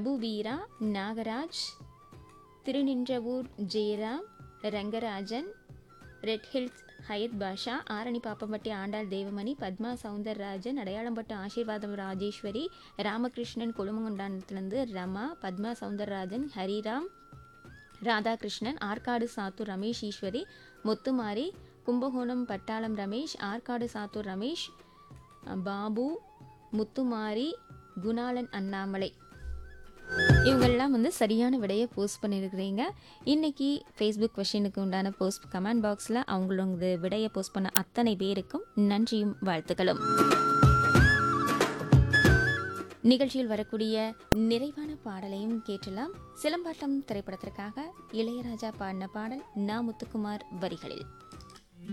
பிரபு Veera Nagaraj Thiruninravur Jayaram Rangarajan red hills Hayat Basha Arani Pappampatti Andal Devamani Padma Soundararajan Adaiyalampattu Aseervatham Rajeswari Ramakrishnan கொழுமங்குண்டானத்துலேருந்து Rama Padma Soundararajan Hariram Radhakrishnan Arcot Sattur Ramesh Eswari Muthumari Kumbakonam பட்டாளம் ரமேஷ் ஆற்காடு சாத்தூர் ரமேஷ் பாபு முத்துமாரி குணாளன் அண்ணாமலை இவங்கெல்லாம் வந்து சரியான விடையை போஸ்ட் பண்ணியிருக்கிறீங்க இன்னைக்கு ஃபேஸ்புக் கொஷினுக்கு உண்டான போஸ்ட் கமெண்ட் பாக்ஸில் அவங்களோட விடையை போஸ்ட் பண்ண அத்தனை பேருக்கும் நன்றியும் வாழ்த்துக்களும் நிகழ்ச்சியில் வரக்கூடிய நிறைவான பாடலையும் கேட்டலாம் சிலம்பாட்டம் திரைப்படத்திற்காக இளையராஜா பாடின பாடல் நா முத்துக்குமார் வரிகளில்